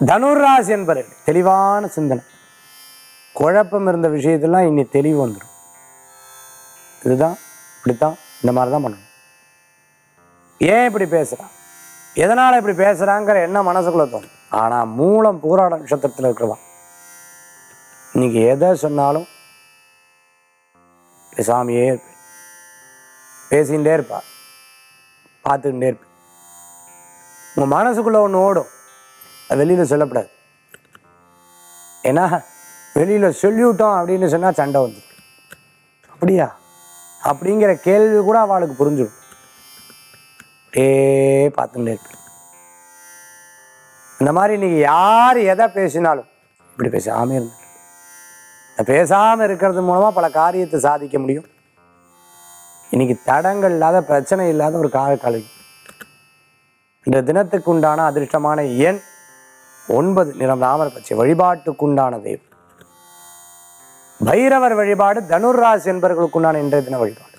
தனுராசி என்பது தெளிவான சிந்தனை குழப்பம் இருந்த விஷயத்தெல்லாம் இன்னி தெளிவு வந்துடும் இதுதான் இப்படித்தான் இந்த மாதிரி தான் பண்ணணும் ஏன் இப்படி பேசுகிறான் எதனால் இப்படி பேசுகிறாங்கிற என்ன மனசுக்குள்ள தோணும் ஆனால் மூலம் பூராட நட்சத்திரத்தில் இருக்கிறவன் இன்னைக்கு எதை சொன்னாலும் சாமியே இருப்பேன் பேசிகிட்டே இருப்பா பார்த்துக்கிட்டே இருப்பேன் உங்கள் மனசுக்குள்ளே ஒன்று ஓடும் அது வெளியில் சொல்லக்கூடாது ஏன்னா வெளியில் சொல்லிவிட்டோம் அப்படின்னு சொன்னால் சண்டை வந்து அப்படியா அப்படிங்கிற கேள்வி கூட அவளுக்கு புரிஞ்சிடும் ஏ பார்த்துட்டே இருப்பேன் இந்த மாதிரி இன்னைக்கு யார் எதை பேசினாலும் இப்படி பேசாமல் இருந்து பேசாமல் இருக்கிறது மூலமாக பல காரியத்தை சாதிக்க முடியும் இன்னைக்கு தடங்கள் இல்லாத பிரச்சனை இல்லாத ஒரு கால கலை இந்த தினத்துக்கு உண்டான அதிர்ஷ்டமான எண் ஒன்பது நிறம் ராமர் பச்சை வழிபாட்டுக்குண்டான தெய்வம் பைரவர் வழிபாடு தனுர்ராசி என்பவர்களுக்குண்டான இன்றைய தின வழிபாடு